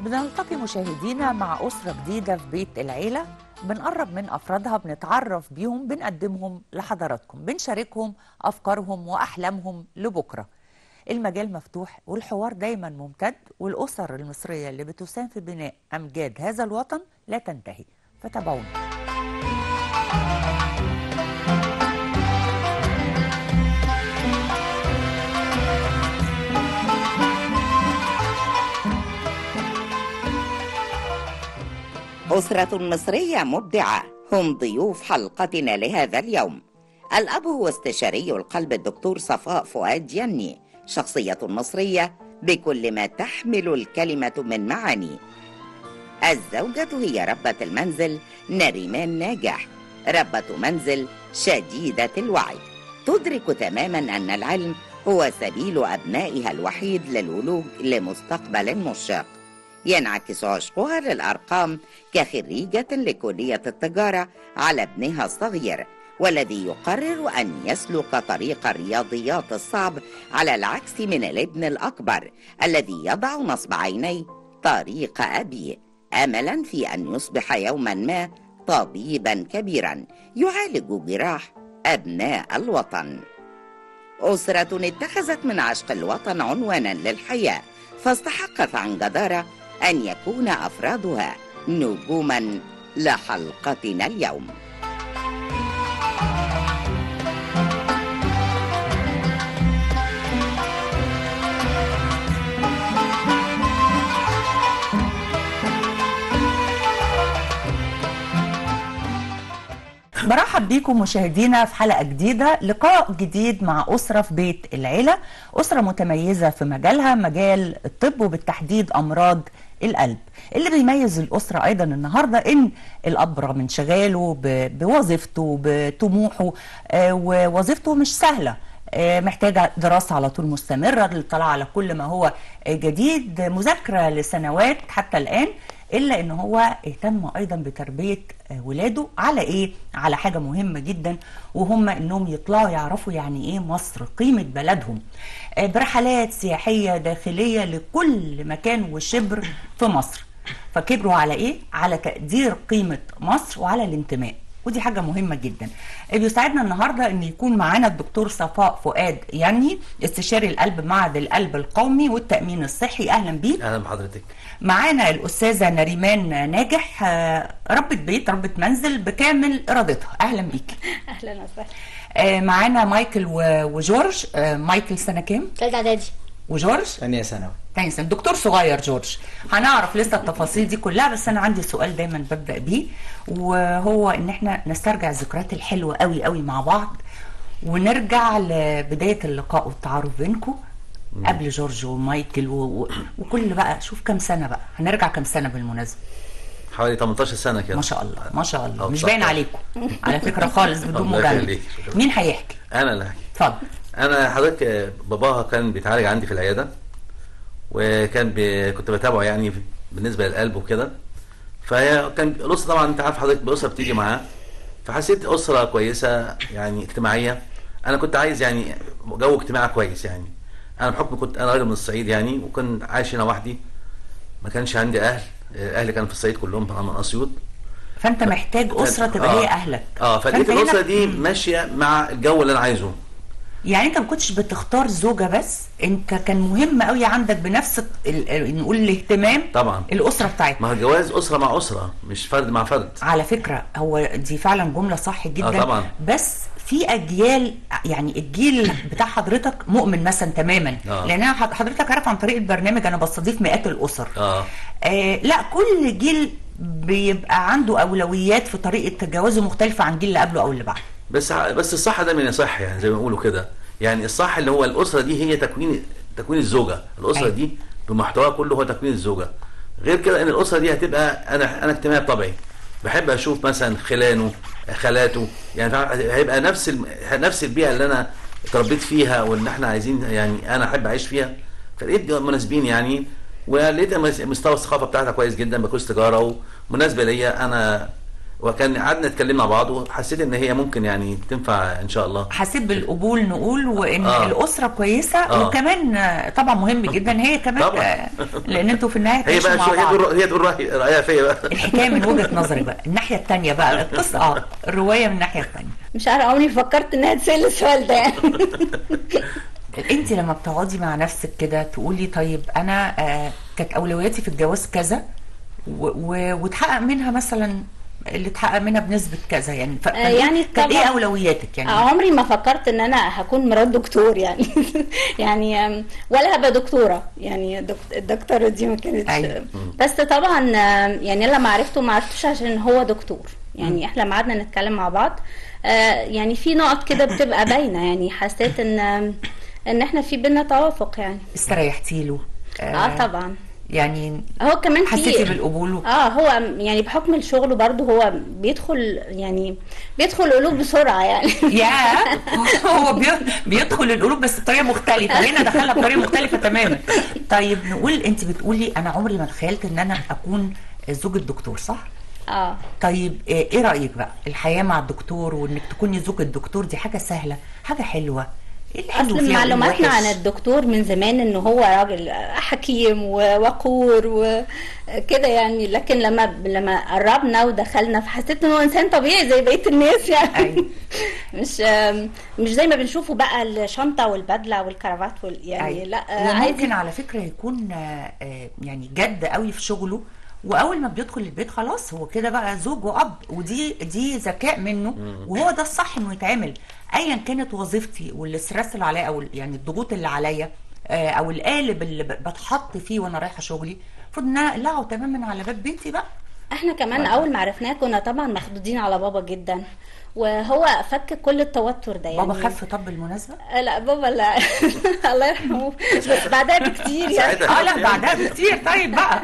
بنلتقي مشاهدينا مع أسرة جديدة في بيت العيلة بنقرب من أفرادها بنتعرف بيهم بنقدمهم لحضراتكم بنشاركهم أفكارهم وأحلامهم لبكرة المجال مفتوح والحوار دايما ممتد والأسر المصرية اللي بتساهم في بناء أمجاد هذا الوطن لا تنتهي فتابعونا أسرة مصرية مبدعة هم ضيوف حلقتنا لهذا اليوم الأب هو استشاري القلب الدكتور صفاء فؤاد يني شخصية مصرية بكل ما تحمل الكلمة من معاني الزوجة هي ربة المنزل نريمان ناجح ربة منزل شديدة الوعي تدرك تماما أن العلم هو سبيل أبنائها الوحيد للولوج لمستقبل مشرق ينعكس عشقها للأرقام كخريجة لكلية التجارة على ابنها الصغير والذي يقرر أن يسلك طريق الرياضيات الصعب على العكس من الابن الأكبر الذي يضع نصب عينيه طريق أبيه أملا في أن يصبح يوما ما طبيبا كبيرا يعالج جراح أبناء الوطن أسرة اتخذت من عشق الوطن عنوانا للحياة فاستحقت عن جدارة أن يكون أفرادها نجوما لحلقتنا اليوم برحب بيكم مشاهدينا في حلقة جديدة لقاء جديد مع أسرة في بيت العيلة أسرة متميزة في مجالها مجال الطب وبالتحديد أمراض القلب اللي بيميز الأسرة أيضا النهاردة إن الأب رغم انشغاله ب- بوظيفته بطموحه آه، ووظيفته مش سهلة آه، محتاجة دراسة على طول مستمرة للاطلاع على كل ما هو آه، جديد مذاكرة لسنوات حتى الآن الا ان هو اهتم ايضا بتربيه آه، ولاده على ايه على حاجه مهمه جدا وهم انهم يطلعوا يعرفوا يعني ايه مصر قيمه بلدهم آه، برحلات سياحيه داخليه لكل مكان وشبر في مصر فكبروا على ايه على تقدير قيمه مصر وعلى الانتماء ودي حاجة مهمة جدا بيسعدنا النهاردة ان يكون معانا الدكتور صفاء فؤاد يعني استشاري القلب معهد القلب القومي والتأمين الصحي اهلا بيك اهلا بحضرتك معانا الأستاذة نريمان ناجح آه، ربة بيت ربة منزل بكامل إرادتها أهلا بيك اهلا وسهلا آه، معانا مايكل و- وجورج آه، مايكل سنة كام تالتة اعدادي وجورج ثانية ثانوي تاني سنة دكتور صغير جورج هنعرف لسه التفاصيل دي كلها بس أنا عندي سؤال دايما ببدأ بيه وهو إن إحنا نسترجع الذكريات الحلوة قوي قوي مع بعض ونرجع لبداية اللقاء والتعارف بينكم قبل جورج ومايكل و... و... وكل بقى شوف كام سنة بقى هنرجع كام سنة بالمناسبة حوالي 18 سنه كده ما شاء الله ما شاء الله أو مش باين 19. عليكم على فكره خالص بدون الله مجامله يخليك. شكرا. مين هيحكي انا اللي هحكي اتفضل انا حضرتك آه، باباها كان بيتعالج عندي في العياده وكان بي... كنت بتابعه يعني بالنسبه للقلب وكده فهي كان الاسره طبعا انت عارف حضرتك باسره بتيجي معاه فحسيت اسره كويسه يعني اجتماعيه انا كنت عايز يعني جو اجتماعي كويس يعني انا بحكم كنت انا راجل من الصعيد يعني وكنت عايش هنا وحدي ما كانش عندي اهل آه، اهلي كانوا في الصعيد كلهم طبعا من اسيوط فانت محتاج اسره تبقى آه. هي اهلك اه فلقيت فأنت هنا- الاسره دي مم. ماشيه مع الجو اللي انا عايزه يعني انت ما كنتش بتختار زوجه بس انت كان مهم قوي عندك بنفس ال- ال- نقول الاهتمام طبعا الاسره بتاعتنا ما هو الجواز اسره مع اسره مش فرد مع فرد على فكره هو دي فعلا جمله صح جدا طبعا. بس في اجيال يعني الجيل بتاع حضرتك مؤمن مثلا تماما آه. لان انا حض- حضرتك عارف عن طريق البرنامج انا بستضيف مئات الاسر اه آه لا كل جيل بيبقى عنده اولويات في طريقه جوازه مختلفه عن الجيل اللي قبله او اللي بعده بس ع- بس الصح ده من يصح يعني زي ما بيقولوا كده يعني الصح اللي هو الاسره دي هي تكوين تكوين الزوجه الاسره أيوة. دي بمحتواها كله هو تكوين الزوجه غير كده ان الاسره دي هتبقى انا انا اجتماعي بطبعي بحب اشوف مثلا خلانه خالاته يعني فاهم؟ هيبقى نفس الم... نفس البيئه اللي انا اتربيت فيها واللي احنا عايزين يعني انا احب اعيش فيها فلقيت دول مناسبين يعني ولقيت مس- مستوى الثقافه بتاعتها كويس جدا بكالوريوس تجاره ومناسبه ليا انا وكان قعدنا اتكلمنا مع بعض وحسيت ان هي ممكن يعني تنفع ان شاء الله حسيت بالقبول نقول وان آه. الاسره كويسه آه. وكمان آه، طبعا مهم جدا هي كمان طبعا. آه، لان انتوا في النهايه هي تعيشوا بقى مع شو هي بعض تقول هي تقول رأي- رايها فيا بقى الحكايه من وجهه نظري بقى الناحيه الثانيه بقى القصه اه الروايه من الناحيه الثانيه مش عارفه عمري ما فكرت انها تسال السؤال ده يعني انت لما بتقعدي مع نفسك كده تقولي طيب انا آه كانت اولوياتي في الجواز كذا و- و- وتحقق منها مثلا اللي اتحقق منها بنسبه كذا يعني ف... آه، يعني كان ايه طبعا- اولوياتك يعني عمري ما فكرت ان انا هكون مرات دكتور يعني يعني أم، ولا هبقى دكتوره يعني دك- الدكتوره دي ما كانتش أيوة. بس طبعا أم، يعني لما عرفته ما عرفتوش عشان هو دكتور يعني احنا لما قعدنا نتكلم مع بعض آه، يعني في نقط كده بتبقى باينه يعني حسيت ان ان احنا في بينا توافق يعني استريحتي له اه طبعا يعني هو كمان في حسيتي بالقبول و- اه هو يعني بحكم الشغل برضه هو بيدخل يعني بيدخل القلوب بسرعه يعني يا هو بي- بيدخل القلوب بس بطريقه مختلفه هنا دخلها بطريقه مختلفه تماما طيب نقول انت بتقولي انا عمري ما تخيلت ان انا اكون زوجة دكتور صح اه طيب آه، ايه رايك بقى الحياه مع الدكتور وانك تكوني زوجة دكتور دي حاجه سهله حاجه حلوه ايه الحلو اصل فيها وإيه معلوماتنا الوحش؟ عن الدكتور من زمان ان هو راجل حكيم ووقور وكده يعني لكن لما لما قربنا ودخلنا فحسيت ان هو انسان طبيعي زي بقيه الناس يعني أيوة. مش مش زي ما بنشوفه بقى الشنطه والبدله والكرافات وال يعني أيوة. لا عادي وممكن على فكره يكون آه، آه، يعني جد قوي في شغله واول ما بيدخل البيت خلاص هو كده بقى زوج واب ودي دي ذكاء منه وهو ده الصح انه يتعمل ايا كانت وظيفتي والاسترس اللي عليا او يعني الضغوط اللي عليا آه، او القالب اللي ب- بتحط فيه وانا رايحه شغلي المفروض ان انا اقلعه تماما على باب بيتي بقى احنا كمان اول ما عرفناه كنا طبعا مخدودين على بابا جدا وهو فك كل التوتر ده يعني بابا خف طب بالمناسبه آه، لا بابا لا الله يرحمه بس بعدها بكتير يعني ساعتها اه لا بعدها بكتير طيب بقى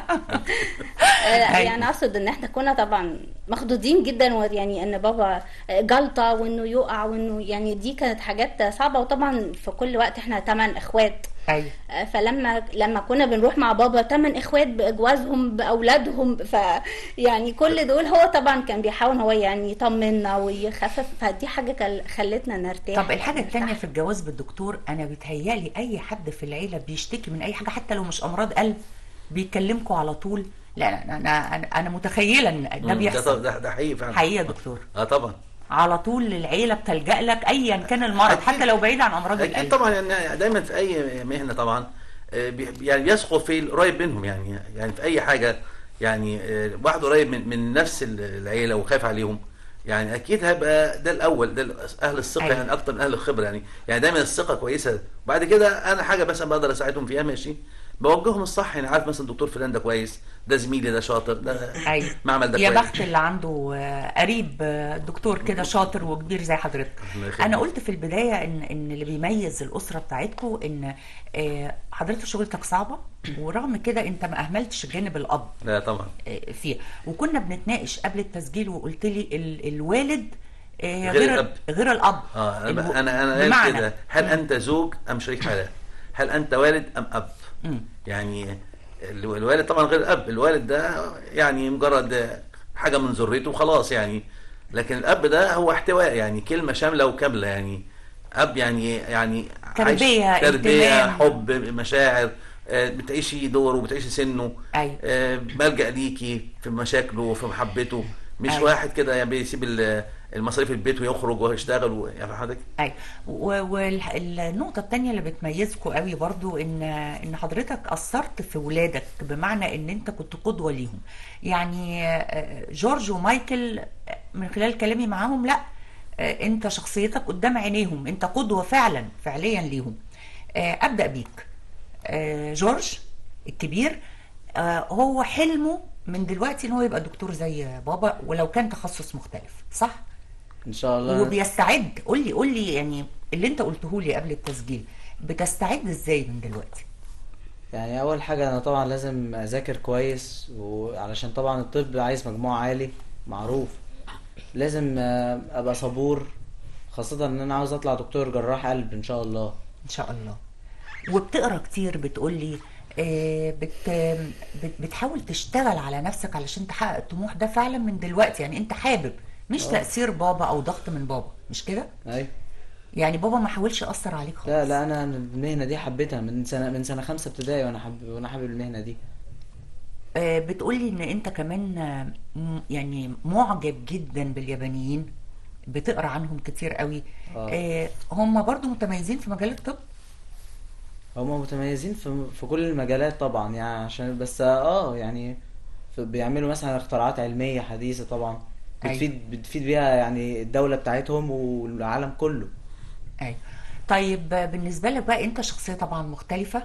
آه، أيوة. يعني اقصد ان احنا كنا طبعا مخضوضين جدا ويعني ان بابا جلطه وانه يقع وانه يعني دي كانت حاجات صعبه وطبعا في كل وقت احنا ثمان اخوات ايوه آه، فلما لما كنا بنروح مع بابا ثمان اخوات باجوازهم باولادهم ف يعني كل دول هو طبعا كان بيحاول هو يعني يطمنا ويخفف فدي حاجه كان- خلتنا نرتاح طب الحاجة نرتاح. التانية في الجواز بالدكتور أنا بيتهيألي أي حد في العيلة بيشتكي من أي حاجة حتى لو مش أمراض قلب بيكلمكوا على طول لا لا أنا أنا أنا متخيلة إن ده مم، ده بيحصل ده, ده حقيقي فعلا حقيقة يا دكتور اه طبعا على طول العيلة بتلجأ لك أيا كان المرض حتى لو بعيد عن أمراض اكيد القلب طبعا يعني دايما في اي مهنه طبعا آه، بي- يعني بيثقوا في القريب منهم يعني يعني في اي حاجه يعني آه، واحد قريب من من نفس ال- العيله وخايف عليهم يعني اكيد هيبقى ده الاول ده اهل الثقه أيوة. يعني اكتر من اهل الخبره يعني يعني دايما الثقه كويسه بعد كده انا حاجه مثلا بقدر اساعدهم فيها ماشي بوجههم الصح يعني عارف مثلا دكتور فلان ده كويس ده زميلي ده شاطر ده أيوة معمل ده يا كويس بخت اللي عنده آه، قريب آه، دكتور كده شاطر وكبير زي حضرتك الله يخليك. انا قلت في البدايه ان ان اللي بيميز الاسره بتاعتكم ان آه، حضرتك شغلتك صعبه ورغم كده انت ما اهملتش جانب الاب لا طبعا آه، فيها وكنا بنتناقش قبل التسجيل وقلت لي ال- الوالد آه، غير غير الأب. غير الاب اه انا الو- انا انا قلت بمعنى كده هل انت زوج ام شريك حياه؟ هل انت والد ام اب؟ مم. يعني ال- الوالد طبعا غير الاب، الوالد ده يعني مجرد حاجه من ذريته وخلاص يعني لكن الاب ده هو احتواء يعني كلمه شامله وكامله يعني اب يعني يعني عايش- تربية، تربيه اهتمام. حب مشاعر آه، بتعيشي دوره وبتعيشي سنه أيوة. آه، ملجأ ليكي في مشاكله وفي محبته مش أيوة. واحد كده يعني بيسيب ال- المصاريف البيت ويخرج ويشتغل و- يعني حضرتك ايوه والنقطه الثانيه اللي بتميزكم قوي برضو ان ان حضرتك اثرت في ولادك بمعنى ان انت كنت قدوه ليهم يعني آه، جورج ومايكل آه، من خلال كلامي معاهم لا آه، انت شخصيتك قدام عينيهم انت قدوه فعلا فعليا ليهم آه، ابدا بيك آه، جورج الكبير آه، هو حلمه من دلوقتي ان هو يبقى دكتور زي بابا ولو كان تخصص مختلف صح ان شاء الله وبيستعد قول لي قول لي يعني اللي انت قلته لي قبل التسجيل بتستعد ازاي من دلوقتي يعني اول حاجه انا طبعا لازم اذاكر كويس وعلشان طبعا الطب عايز مجموع عالي معروف لازم آه، ابقى صبور خاصه ان انا عاوز اطلع دكتور جراح قلب ان شاء الله ان شاء الله وبتقرا كتير بتقول لي آه، بت بت- بتحاول تشتغل على نفسك علشان تحقق الطموح ده فعلا من دلوقتي يعني انت حابب مش اه. تأثير بابا او ضغط من بابا مش كده ايوه يعني بابا ما حاولش يأثر عليك خالص لا لا انا المهنه دي حبيتها من سنه من سنه خمسه ابتدائي وانا حابب وانا حابب المهنه دي آه، بتقولي ان انت كمان آه، م- يعني معجب جدا باليابانيين بتقرا عنهم كتير قوي اه. آه، هم برضو متميزين في مجال الطب هما متميزين في في كل المجالات طبعا يعني عشان بس اه يعني في- بيعملوا مثلا اختراعات علميه حديثه طبعا أيوة. بتفيد بتفيد بيها يعني الدوله بتاعتهم والعالم كله ايوه طيب آه، بالنسبه لك بقى انت شخصيه طبعا مختلفه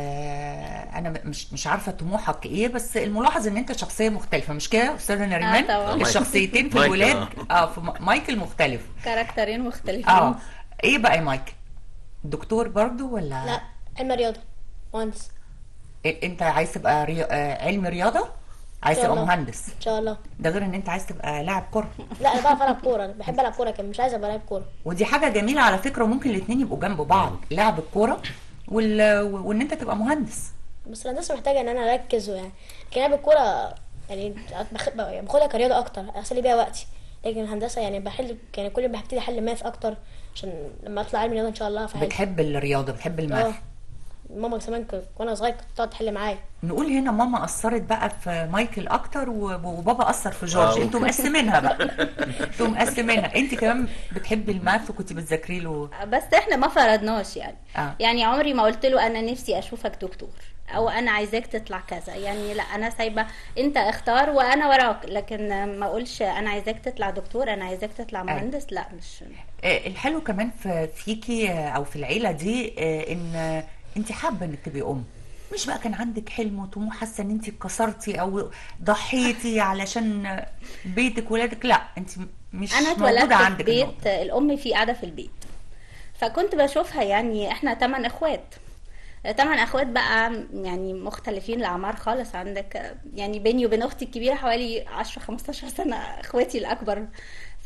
آه انا م- مش مش عارفه طموحك ايه بس الملاحظ ان انت شخصيه مختلفه مش كده استاذه نريمان طبعا. الشخصيتين في مايكل، الولاد آه. اه في م- مايكل مختلف كاركترين مختلفين اه ايه بقى يا مايكل دكتور برضو ولا لا علم رياضة مهندس إيه انت عايز تبقى ري... آه علم رياضه عايز إن شاء تبقى الله. مهندس ان شاء الله ده غير ان انت عايز تبقى لاعب كره لا انا بعرف العب كورة انا بحب العب كورة كمان مش عايز ابقى لاعب كورة ودي حاجه جميله على فكره وممكن الاثنين يبقوا جنب بعض لعب الكوره وال... وان انت تبقى مهندس بس الهندسة محتاجة ان انا اركز ويعني لكن لعب الكورة يعني بخ- يعني باخدها كرياضة اكتر اسلي بيها وقتي لكن الهندسة يعني بحل يعني كل ما هبتدي احل ماث اكتر عشان لما اطلع علم رياضة ان شاء الله فحل بتحب الرياضه بتحب الماث اه ماما زمان ك- وانا صغير كانت تقعد تحل معايا نقول هنا ماما اثرت بقى في مايكل اكتر و- وبابا اثر في جورج آه. انتوا مقسمينها بقى انتوا مقسمينها انت كمان بتحبي الماث وكنت بتذاكري له بس احنا ما فرضناش يعني آه. يعني عمري ما قلت له انا نفسي اشوفك دكتور او انا عايزاك تطلع كذا يعني لا انا سايبه انت اختار وانا وراك لكن ما اقولش انا عايزاك تطلع دكتور انا عايزاك تطلع مهندس لا مش آه، الحلو كمان في فيكي آه، او في العيله دي آه، ان آه، انت حابه انك تبقي ام مش بقى كان عندك حلم وطموح حاسه ان انت اتكسرتي او ضحيتي علشان آه، بيتك ولادك لا انت مش انا موجوده اتولدت في عندك بيت النقطة. الام فيه قاعده في البيت فكنت بشوفها يعني احنا تمن اخوات تمن اخوات بقى يعني مختلفين الاعمار خالص عندك يعني بيني وبين اختي الكبيره حوالي 10 15 سنه اخواتي الاكبر ف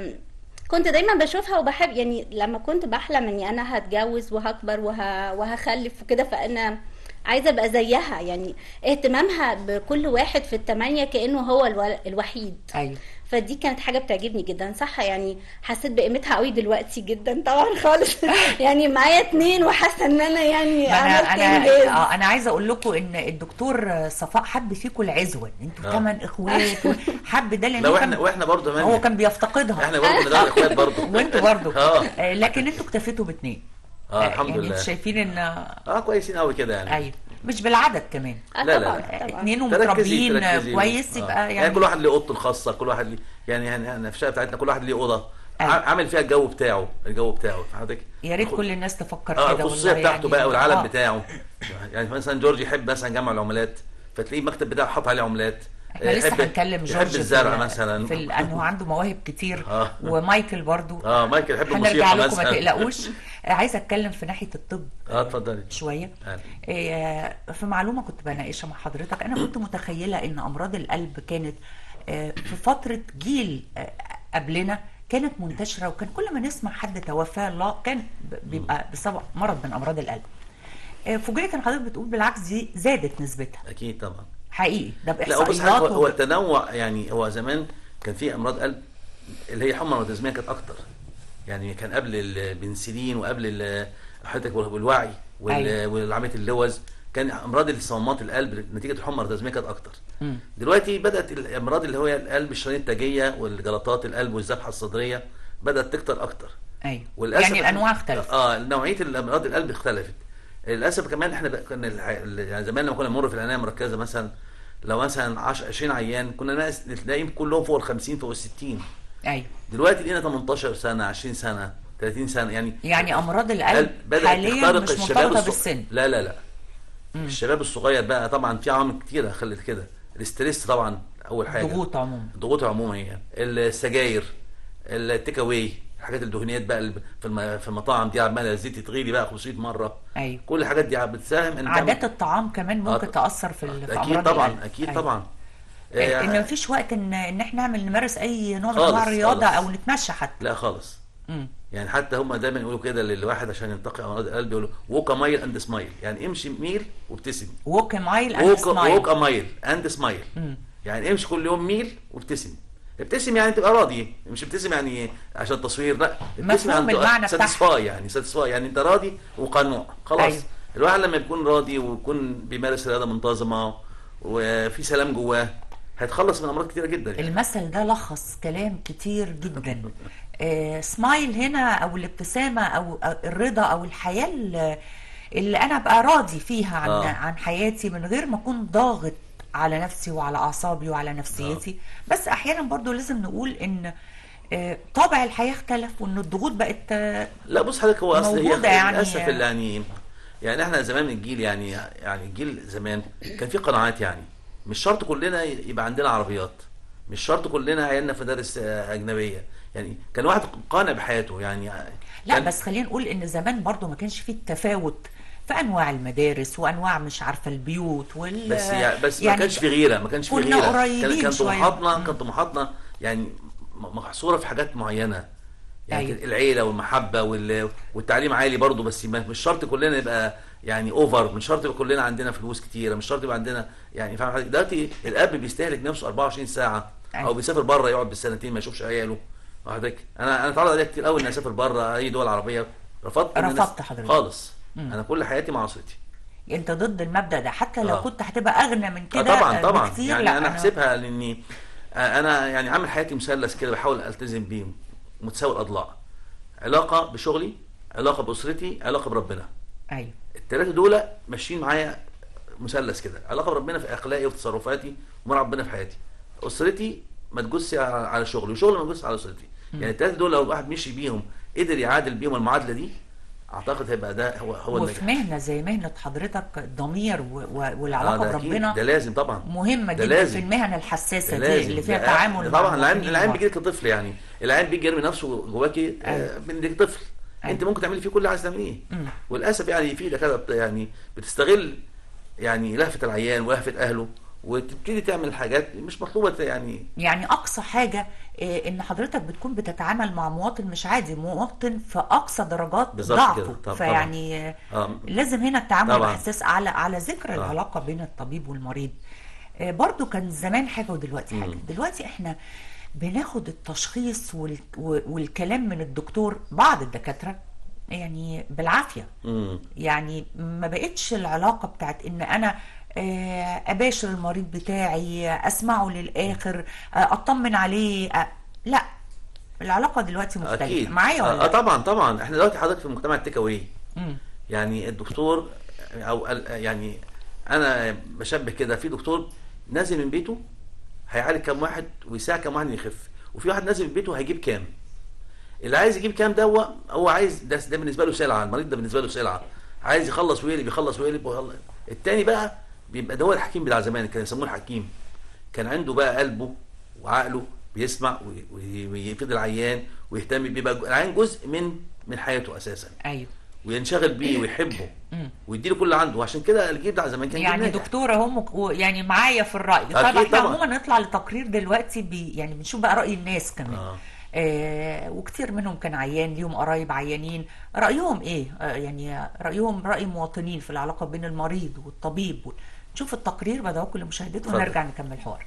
كنت دايما بشوفها وبحب يعني لما كنت بحلم اني انا هتجوز وهكبر وه... وهخلف وكده فانا عايزه ابقى زيها يعني اهتمامها بكل واحد في التمانية كانه هو الو... الوحيد ايوه فدي كانت حاجه بتعجبني جدا صح يعني حسيت بقيمتها قوي دلوقتي جدا طبعا خالص يعني معايا اتنين وحاسه ان انا يعني ما انا عملت انا انجاز اه انا عايزه اقول لكم ان الدكتور صفاء حب فيكم العزوه انتوا آه. ثمان اخوات حب ده لان لو هو احنا كان واحنا برضه هو مان كان بيفتقدها احنا برضه من دول اخوات برضه وانتوا برضو اه آه، لكن انتوا اكتفيتوا باثنين اه الحمد يعني لله انتوا شايفين ان اه كويسين قوي كده يعني ايوه مش بالعدد كمان آه لا، لا، طبعا لا. طبعا اثنين تركزي- ومتربيين تركزي. كويس آه. يبقى يعني يعني كل واحد ليه اوضته الخاصه كل واحد ليه يعني يعني احنا في الشقه بتاعتنا كل واحد ليه اوضه أيوة. ع- عامل فيها الجو بتاعه الجو بتاعه حضرتك يا ريت كل الناس تفكر اه كده الخصوصيه والله بتاعته يعني بقى والعالم آه. بتاعه يعني مثلا جورج يحب مثلا جمع العملات فتلاقيه المكتب بتاعه حاطط عليه عملات احنا آه، لسه يحب- هنكلم جورج يحب في الزرع ال- مثلا في ال- انه عنده مواهب كتير آه. ومايكل برضو اه مايكل يحب هنرجع الموسيقى لكم ما مثلا تقلقوش آه، عايزه اتكلم في ناحيه الطب اه اتفضلي شويه آه. آه، في معلومه كنت بناقشها مع حضرتك انا كنت متخيله ان امراض القلب كانت آه، في فتره جيل آه، قبلنا كانت منتشره وكان كل ما نسمع حد توفاه الله كان ب- بيبقى بسبب مرض من امراض القلب آه، فوجئت ان حضرتك بتقول بالعكس دي زادت نسبتها اكيد طبعا حقيقي ده لا هو بص باحصائيات حضرتك، هو هو و- التنوع يعني هو زمان كان في امراض قلب اللي هي حمى روماتيزميه كانت اكتر يعني كان قبل البنسلين وقبل ال- حضرتك والوعي وال- أيوة. والعمليه اللوز كان امراض الصمامات القلب نتيجه الحمى الروماتيزميه كانت اكتر مم. دلوقتي بدات الامراض اللي هو القلب الشرايين التاجيه والجلطات القلب والذبحه الصدريه بدات تكتر اكتر ايوه وللاسف يعني الانواع اختلفت اه نوعيه الامراض القلب اختلفت للاسف كمان احنا بقى كنا الح... يعني زمان لما كنا نمر في العنايه المركزه مثلا لو مثلا 10 20 عيان كنا ناس تلاقيهم كلهم فوق ال 50 فوق ال 60 ايوه دلوقتي لقينا 18 سنه 20 سنه 30 سنه يعني يعني امراض القلب بدات حاليا تخترق مش الشباب مرتبطه الصغ- بالسن لا لا لا الشباب الصغير بقى طبعا في عوامل كتيره خلت كده الاستريس طبعا اول حاجه ضغوط عموما الضغوط عموما هي السجاير التيك اواي الحاجات الدهنيات بقى اللي في الم- في المطاعم دي عماله الزيت يتغلي بقى 500 مره ايوه كل الحاجات دي بتساهم ان عادات تعمل- الطعام كمان ممكن آه، تاثر في ال- في اكيد امراض طبعا القلب. اكيد أيوة. طبعا آه، ان آه، مفيش وقت ان ان احنا نعمل نمارس اي نوع من خالص، انواع الرياضه خالص. او نتمشى حتى لا خالص مم. يعني حتى هم دايما يقولوا كده للواحد عشان ينتقي امراض القلب يقولوا ووك مايل اند سمايل يعني امشي ميل وابتسم ووك مايل اند ووك سمايل ووك مايل اند سمايل يعني امشي كل يوم ميل وابتسم ابتسم يعني تبقى راضي مش ابتسم يعني عشان تصوير لا ابتسم مفهوم المعنى بتاعها. ساتيسفاي يعني ساتيسفاي يعني انت راضي وقنوع خلاص أيوة. أيوه. الواحد لما يكون راضي ويكون بيمارس رياضه منتظمه وفي سلام جواه هيتخلص من امراض كتيره جدا يعني. المثل ده لخص كلام كتير جدا آه سمايل هنا او الابتسامه او أو الرضا او الحياه اللي- اللي انا ابقى راضي فيها عن آه. عن حياتي من غير ما اكون ضاغط على نفسي وعلى اعصابي وعلى نفسيتي بس احيانا برضو لازم نقول ان آه، طابع الحياه اختلف وان الضغوط بقت آه، لا بص حضرتك هو اصل هي موجودة يعني- للاسف اللي يعني يعني احنا زمان من الجيل يعني يعني الجيل زمان كان في قناعات يعني مش شرط كلنا يبقى عندنا عربيات مش شرط كلنا عيالنا في مدارس آه، اجنبيه يعني كان واحد قانع بحياته يعني لا كان- بس خلينا نقول ان زمان برضو ما كانش فيه التفاوت في انواع المدارس وانواع مش عارفه البيوت وال بس يعني بس ما كانش في غيره ما كانش في كنا غيره قريبين كان كان شوية. طموحاتنا مم. كان طموحاتنا يعني م- محصوره في حاجات معينه يعني أيوة. أيوة. العيله والمحبه وال... والتعليم عالي برضه بس ما- مش شرط كلنا يبقى يعني اوفر مش شرط يبقى كلنا عندنا فلوس كتيره مش شرط يبقى عندنا يعني فاهم حضرتك؟ دلوقتي الاب بيستهلك نفسه 24 ساعه أيوة. او بيسافر بره يقعد بالسنتين ما يشوفش عياله حضرتك انا انا اتعرض عليا كتير قوي اني اسافر بره اي دول عربيه رفضت إن أنا- رفضت حضرتك. خالص انا كل حياتي مع اسرتي انت ضد المبدأ ده حتى لو آه. كنت هتبقى اغنى من اه كده طبعا آه، طبعا بكتير يعني لا انا احسبها لاني آه، انا يعني عامل حياتي مثلث كده بحاول التزم بيه متساوي الاضلاع علاقه بشغلي علاقه باسرتي علاقه بربنا ايوه الثلاثه دول ماشيين معايا مثلث كده علاقه بربنا في اخلاقي وفي تصرفاتي ومع ربنا في حياتي اسرتي ما تجوزش على على شغلي وشغلي ما تجوزش على اسرتي يعني الثلاثه دول لو الواحد مشي بيهم قدر يعادل بيهم المعادله دي اعتقد هيبقى ده هو هو وفي مهنه زي مهنه حضرتك الضمير و- و- والعلاقه ده أكيد، بربنا ده لازم طبعا مهمه ده جدا لازم. في المهن الحساسه ده دي لازم اللي فيها ده- تعامل ده مع طبعا العين المواطنين العين وبعض. بيجي لك كطفل يعني العين بيجي يرمي نفسه جواكي آه، بانك طفل أيوة. انت ممكن تعملي فيه كل اللي عايز تعمليه مم. وللاسف يعني في دكاتره بت- يعني بتستغل يعني لهفه العيان ولهفه اهله وتبتدي تعمل حاجات مش مطلوبه يعني يعني اقصى حاجه آه، ان حضرتك بتكون بتتعامل مع مواطن مش عادي مواطن في اقصى درجات بالظبط ضعفه كده. طب- فيعني آه، آه. لازم هنا التعامل طبعاً. بحساس على على ذكر آه. العلاقه بين الطبيب والمريض آه، برضو كان زمان حاجه ودلوقتي حاجه مم. دلوقتي احنا بناخد التشخيص وال- و- والكلام من الدكتور بعض الدكاتره يعني بالعافيه مم. يعني ما بقتش العلاقة بتاعت ان انا آه، اباشر المريض بتاعي اسمعه للاخر آه، اطمن عليه آه، لا العلاقة دلوقتي مختلفة اكيد معايا ولا اه لا؟ طبعا طبعا احنا دلوقتي حضرتك في مجتمع التيك اواي مم. يعني الدكتور او ال- يعني انا بشبه كده في دكتور نازل من بيته هيعالج كام واحد ويساعد كام واحد يخف وفي واحد نازل من بيته هيجيب كام اللي عايز يجيب كام ده هو هو عايز ده, ده بالنسبه له سلعه المريض ده بالنسبه له سلعه عايز يخلص ويقلب يخلص ويقلب ويخلص. التاني بقى بيبقى ده هو الحكيم بتاع زمان كانوا يسموه الحكيم كان عنده بقى قلبه وعقله بيسمع وي- وي- ويفيد العيان ويهتم بيبقى العيان جزء من من حياته اساسا ايوه وينشغل بيه ويحبه مم. ويديله كل اللي عنده وعشان كده الجيل بتاع زمان كان جيل يعني ناجح. دكتورة هم ك- يعني معايا في الرأي طب أكيد احنا طبعا. عموما نطلع لتقرير دلوقتي بي يعني بنشوف بقى رأي الناس كمان آه. آه وكتير منهم كان عيان ليهم قرايب عيانين رأيهم ايه آه يعني رأيهم رأي مواطنين في العلاقة بين المريض والطبيب نشوف التقرير بدعوكم لمشاهدته اتفضل. ونرجع نكمل الحوار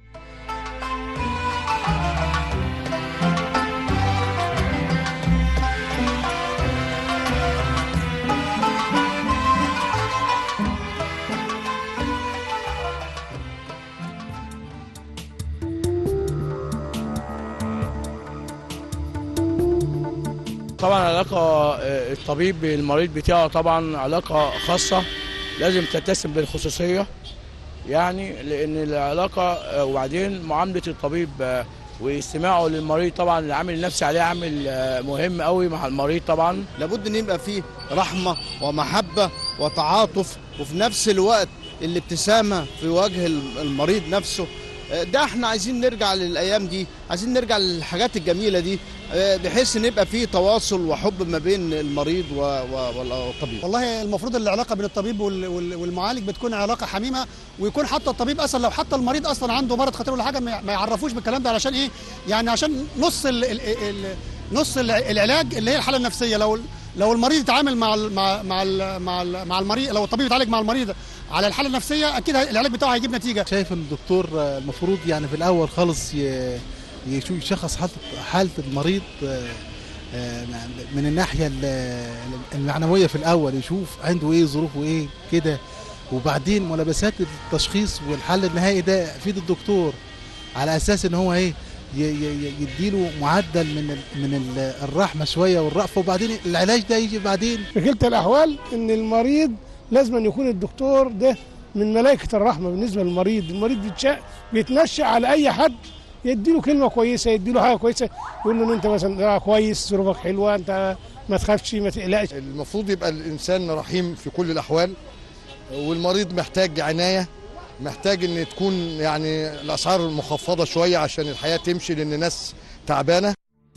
طبعا علاقة آه، الطبيب بالمريض بتاعه طبعا علاقة خاصة لازم تتسم بالخصوصية يعني لأن العلاقة آه، وبعدين معاملة الطبيب آه، واستماعه للمريض طبعا العامل النفسي عليه عامل آه، مهم قوي مع المريض طبعا لابد ان يبقى فيه رحمه ومحبه وتعاطف وفي نفس الوقت الابتسامه في وجه المريض نفسه آه، ده احنا عايزين نرجع للايام دي عايزين نرجع للحاجات الجميله دي آه، بحيث ان يبقى فيه تواصل وحب ما بين المريض و- و- والطبيب والله المفروض العلاقه بين الطبيب وال- وال- والمعالج بتكون علاقه حميمه ويكون حتى الطبيب اصلا لو حتى المريض اصلا عنده مرض خطير ولا حاجه ما ما يعرفوش بالكلام ده علشان ايه يعني عشان نص ال ال ال نص الع- العلاج اللي هي الحاله النفسيه لو لو المريض يتعامل مع ال مع مع ال مع, ال مع المريض لو الطبيب يتعالج مع المريض على الحاله النفسيه اكيد هي- العلاج بتاعه هيجيب نتيجه شايف ان الدكتور آه، المفروض يعني في الاول خالص ي- يشو- يشخص حاله حاله المريض آه، آه، من الناحيه ال- المعنويه في الاول يشوف عنده ايه ظروفه ايه كده وبعدين ملابسات التشخيص والحل النهائي ده في ايد الدكتور على اساس ان هو ايه ي- ي- ي- يديله معدل من ال- من ال- الرحمه شويه والرأفه وبعدين العلاج ده يجي بعدين في كلتا الاحوال ان المريض لازم أن يكون الدكتور ده من ملائكه الرحمه بالنسبه للمريض المريض بيتشا بيتنشأ على اي حد يديله كلمه كويسه يديله حاجه كويسه يقول له ان انت مثلا آه كويس ظروفك حلوه انت ما تخافش ما تقلقش المفروض يبقى الانسان رحيم في كل الاحوال والمريض محتاج عنايه محتاج ان تكون يعني الاسعار مخفضه شويه عشان الحياه تمشي لان الناس تعبانه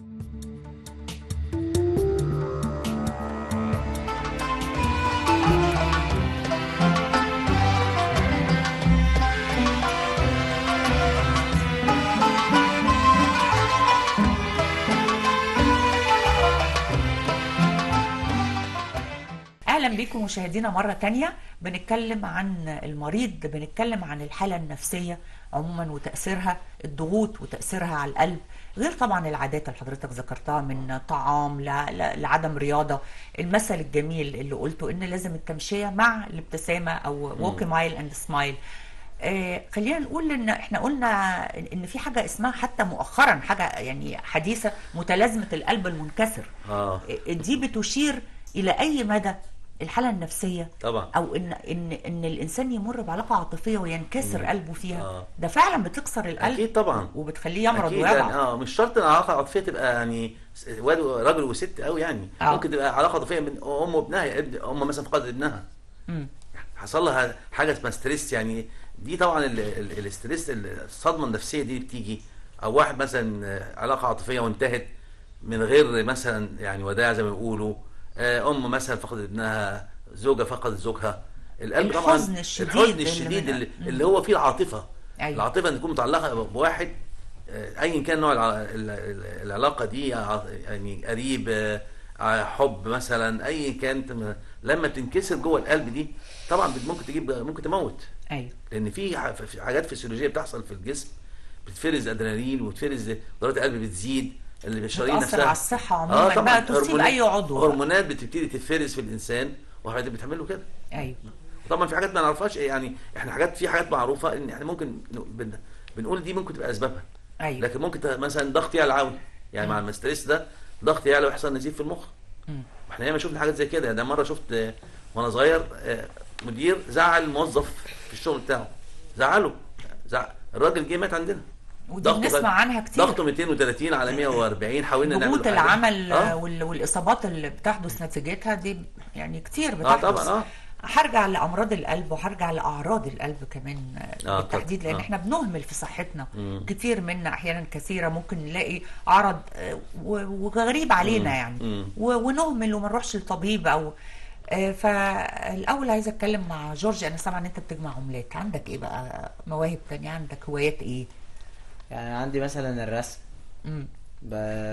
اهلا بكم مشاهدينا مره تانية بنتكلم عن المريض بنتكلم عن الحاله النفسيه عموما وتاثيرها الضغوط وتاثيرها على القلب غير طبعا العادات اللي حضرتك ذكرتها من طعام ل- ل- لعدم رياضه المثل الجميل اللي قلته ان لازم التمشيه مع الابتسامه او walk مايل اند سمايل آه خلينا نقول ان احنا قلنا ان في حاجه اسمها حتى مؤخرا حاجه يعني حديثه متلازمه القلب المنكسر اه دي بتشير الى اي مدى الحاله النفسيه طبعا او ان ان ان الانسان يمر بعلاقه عاطفيه وينكسر مم. قلبه فيها آه. ده فعلا بتكسر القلب اكيد طبعا وبتخليه يمرض أكيد ويضعف يعني اه مش شرط ان العلاقه العاطفيه تبقى يعني س- واد راجل وست قوي يعني آه. ممكن تبقى علاقه عاطفيه بين ام وابنها يا ابن ام مثلا فقدت ابنها مم. حصل لها حاجه اسمها ستريس يعني دي طبعا ال- ال- الاستريس الصدمه النفسيه دي بتيجي او واحد مثلا آه، علاقه عاطفيه وانتهت من غير مثلا يعني وداع زي ما بيقولوا آه، ام مثلا فقدت ابنها زوجه فقدت زوجها القلب طبعا الحزن الشديد الحزن اللي الشديد منها. اللي, مم. اللي هو فيه العاطفه أيوة. العاطفه ان تكون متعلقه بواحد آه، ايا كان نوع الع- ال- ال- العلاقه دي ع- يعني قريب آه، ع- حب مثلا ايا كانت م- لما بتنكسر جوه القلب دي طبعا بت- ممكن تجيب ممكن تموت ايوه لان في ح- في حاجات فسيولوجيه بتحصل في الجسم بتفرز ادرينالين وتفرز ضربات القلب بتزيد اللي الشرايين بتأثر نفسها على الصحة عموما بقى تصيب هرمونات- أي عضو بقى. هرمونات بتبتدي تتفرز في الانسان وحاجات بتعمل له كده ايوه طبعا في حاجات ما نعرفهاش يعني احنا حاجات في حاجات معروفه ان احنا ممكن ن- بن بنقول دي ممكن تبقى اسبابها ايوه لكن ممكن ت- مثلا ضغط يعلى قوي يعني مع المستريس ده ضغط يعلى ويحصل نزيف في المخ مم. احنا ياما شفنا حاجات زي كده يعني ده مره شفت آه، وانا صغير آه، مدير زعل موظف في الشغل بتاعه زعله زعل الراجل جه مات عندنا ودي ضغطه بنسمع كان- عنها كتير ضغطه 230 على 140 حاولنا نعمل ضغوط له حاجة. العمل آه. وال- والاصابات اللي بتحدث نتيجتها دي يعني كتير اه بتحدث طبعا اه هرجع لامراض القلب وهرجع لاعراض القلب كمان آه، آه، بالتحديد طبعاً. لان آه. احنا بنهمل في صحتنا مم. كتير منا احيانا كثيره ممكن نلاقي عرض آه، و- وغريب علينا مم. يعني مم. و- ونهمل وما نروحش لطبيب او آه، فالاول عايزه اتكلم مع جورج انا سامعه ان انت بتجمع عملات عندك ايه بقى مواهب تانية عندك هوايات ايه يعني عندي مثلا الرسم مم. ب...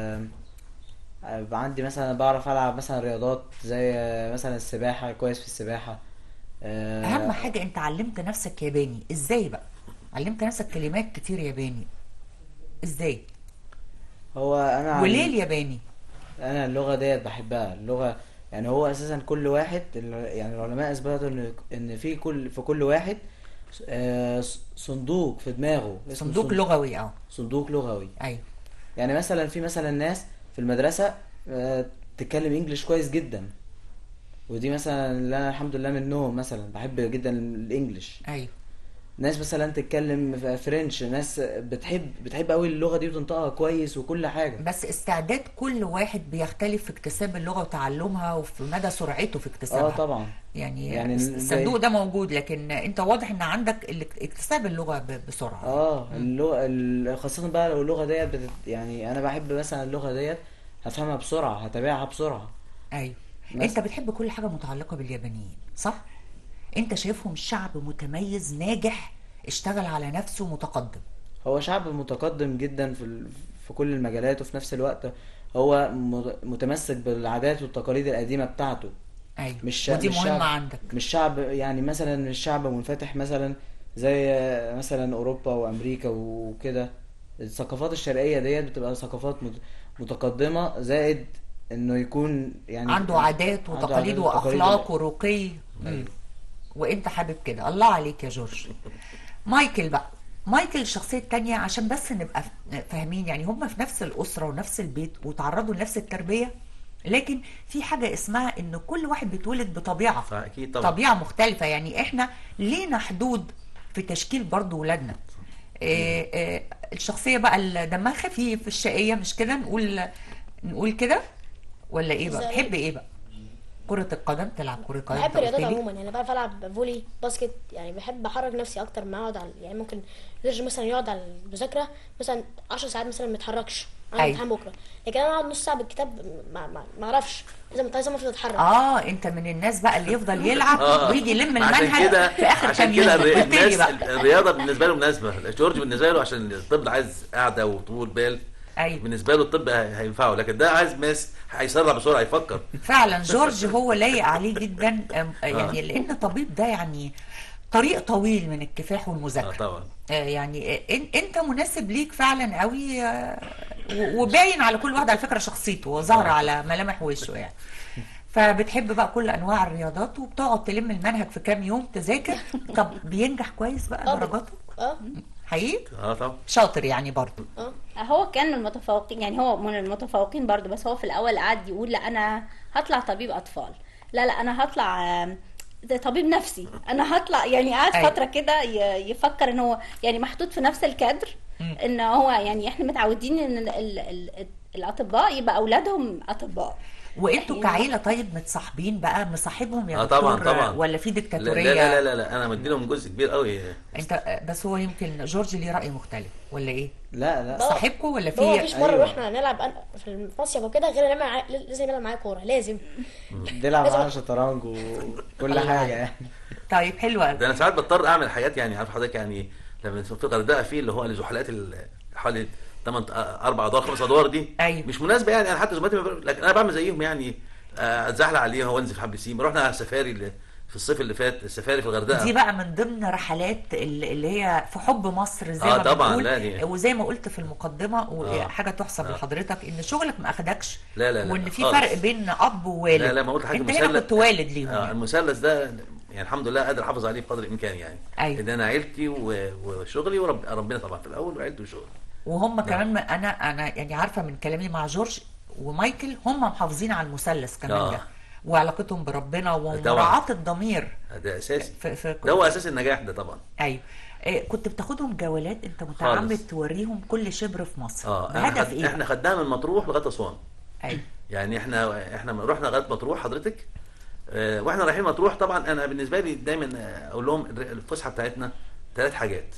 ب- عندي مثلا بعرف العب مثلا رياضات زي مثلا السباحه كويس في السباحه آه، اهم حاجه انت علمت نفسك ياباني ازاي بقى علمت نفسك كلمات كتير ياباني ازاي هو انا عن- وليه الياباني انا اللغه ديت بحبها اللغه يعني هو اساسا كل واحد ال- يعني العلماء اثبتوا ان ان في كل في كل واحد آه، ص- صندوق في دماغه اسمه صندوق صند- لغوي اه صندوق لغوي ايوه يعني مثلا في مثلا ناس في المدرسه آه، تتكلم انجليش كويس جدا ودي مثلا اللي انا الحمد لله منهم مثلا بحب جدا الانجليش ايوه ناس مثلا تتكلم ف- فرنش ناس بتحب بتحب قوي اللغه دي وتنطقها كويس وكل حاجه بس استعداد كل واحد بيختلف في اكتساب اللغه وتعلمها وفي مدى سرعته في اكتسابها اه طبعا يعني, يعني يعني زي- الصندوق ده موجود لكن انت واضح ان عندك ال- اكتساب اللغه ب- بسرعه اه اللغه ال- خاصه بقى لو اللغه ديت بتت... يعني انا بحب مثلا اللغه ديت هفهمها بسرعه هتابعها بسرعه ايوه بس- انت بتحب كل حاجه متعلقه باليابانيين صح انت شايفهم شعب متميز ناجح اشتغل على نفسه متقدم هو شعب متقدم جدا في ال... في كل المجالات وفي نفس الوقت هو م- متمسك بالعادات والتقاليد القديمه بتاعته ايوه مش ودي مش مهمه شعب عندك مش شعب يعني مثلا مش شعب منفتح مثلا زي مثلا اوروبا وامريكا وكده الثقافات الشرقيه ديت بتبقى ثقافات مت- متقدمه زائد انه يكون يعني عنده عادات عنده وتقاليد عادات وتقاليد. واخلاق ورقي مم. وانت حابب كده الله عليك يا جورج مايكل بقى مايكل الشخصية التانية عشان بس نبقى ف- فاهمين يعني هم في نفس الأسرة ونفس البيت وتعرضوا لنفس التربية لكن في حاجة اسمها ان كل واحد بيتولد بطبيعة فاكيد طبعا طبيعة مختلفة يعني احنا لينا حدود في تشكيل برضو ولادنا إيه إيه الشخصية بقى اللي دمها خفيف الشقية مش كده نقول نقول كده ولا ايه بقى زي- تحب ايه بقى كرة القدم تلعب كرة قدم بحب أنت قلت الرياضات لي؟ عموما يعني بعرف العب فولي باسكت يعني بحب احرك نفسي اكتر ما اقعد على يعني ممكن جورج مثلا يقعد على المذاكره مثلا 10 ساعات مثلا ما يتحركش انا أيوة. امتحان بكره لكن انا اقعد نص ساعه بالكتاب ما ما ما اعرفش لازم لازم افضل اتحرك اه انت من الناس بقى اللي يفضل يلعب آه. ويجي يلم عشان المنهج كده في اخر عشان كام يوم كده الري- قلت لي الناس بقى الرياضه بالنسبه له مناسبه جورج بالنسبه له عشان الطب عايز قاعده وطول بال ايوه بالنسبه له الطب هي- هينفعه لكن ده عايز ناس هيسرع بسرعه يفكر فعلا جورج هو لايق عليه جدا أم- يعني لان طبيب ده يعني طريق طويل من الكفاح اه والمذاكره طبعا آه، يعني آه، إن- انت مناسب ليك فعلا قوي آه، و- وباين على كل واحد على فكره شخصيته وظاهره على ملامح وشه يعني فبتحب بقى كل انواع الرياضات وبتقعد تلم المنهج في كام يوم تذاكر طب بينجح كويس بقى آه. درجاته اه حقيقي اه طبعا شاطر يعني برضه اه هو كان من المتفوقين يعني هو من المتفوقين برضو بس هو في الاول قعد يقول لا انا هطلع طبيب اطفال لا لا انا هطلع آم، زي طبيب نفسي انا هطلع يعني قعد أيوة. فتره كده ي- يفكر ان هو يعني محطوط في نفس الكادر ان هو يعني احنا متعودين ان ال ال ال الاطباء يبقى اولادهم اطباء وانتوا يعني- كعيله طيب متصاحبين بقى مصاحبهم يا اه طبعا دكتور طبعا ولا في لا ديكتاتوريه لا لا لا, لا انا مديلهم جزء كبير قوي انت بس هو يمكن جورج ليه راي مختلف ولا ايه لا لا صاحبكم ولا هو في مفيش مره أيوة. رحنا نلعب أنا- في المصيف وكده غير نلعب معاه لازم يلعب معايا كوره لازم بيلعب لازم- معانا شطرنج وكل الله حاجه عليك. يعني طيب حلو قوي ده انا ساعات بضطر اعمل حاجات يعني عارف حضرتك يعني لما في الغردقه في اللي هو الزحلقات ال- حوالي 8 اربع ادوار خمس ادوار دي أيوة. مش مناسبه يعني انا حتى زملاتي ما بيعملوا- لكن انا بعمل زيهم يعني آه، اتزحلق عليها وانزل في حبل سيم رحنا على سفاري اللي في الصيف اللي فات السفاري في الغردقه دي بقى من ضمن رحلات اللي اللي هي في حب مصر زي آه ما طبعاً، بنقول لا دي- وزي ما قلت في المقدمه آه. وحاجه تحسب آه. لحضرتك ان شغلك ما اخدكش لا لا لا وان في خالص. فرق بين اب ووالد لا لا ما قلت حاجه انت هنا كنت والد ليهم آه يعني. المثلث ده يعني الحمد لله قادر احافظ عليه بقدر الامكان يعني أيوة. ان انا عيلتي و- وشغلي ورب ربنا طبعا في الاول وعيلتي وشغلي وهم كمان ما انا انا يعني عارفه من كلامي مع جورج ومايكل هم محافظين على المثلث كمان آه. ده وعلاقتهم بربنا طبعاً. ومراعاه الضمير ده اساسي في في ده هو اساس النجاح ده طبعا ايوه إيه، كنت بتاخدهم جولات انت متعمد خالص. توريهم كل شبر في مصر اه احنا بهدف خد... ايه احنا خدناها من مطروح لغايه اسوان ايوه يعني احنا احنا رحنا لغايه مطروح حضرتك اه واحنا رايحين مطروح طبعا انا بالنسبه لي دايما آه، اقول لهم الر- الفسحه بتاعتنا ثلاث حاجات